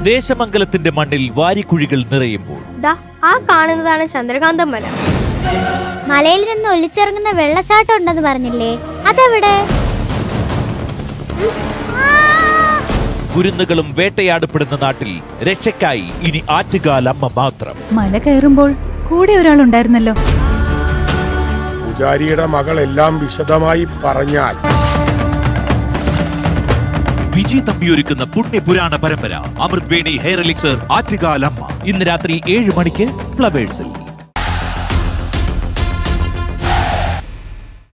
ദേശമംഗലത്തിന്റെ മണ്ണിൽ വാരിക്കുഴികൾ നിറയുമ്പോൾ ദാ ആ കാണുന്നതാണ് ചന്ദ്രകാന്തം മല മലയിൽ നിന്ന് ഒലിച്ചിറങ്ങുന്ന വെള്ളച്ചാട്ടം ഉണ്ടെന്ന് പറഞ്ഞില്ലേ അതെവിടെ കുരുന്നുകളും വേട്ടയാടപ്പെടുന്ന നാട്ടിൽ രക്ഷയ്ക്കായി ഇനി ആറ്റുകാലമ്മ മാത്രം മല കയറുമ്പോൾ കൂടെ ഒരാളുണ്ടായിരുന്നല്ലോ പൂജാരിയുടെ മകൾ എല്ലാം വിശദമായി പറഞ്ഞാൽ വിജയ് തമ്പിയൊരുക്കുന്ന പുണ്യപുരാണ പരമ്പര അമൃത് വേണി ഹെയർ എലിക്സർ ആറ്റുകാലമ്മ ഇന്ന് രാത്രി ഏഴ് മണിക്ക് ഫ്ലവേഴ്സിൽ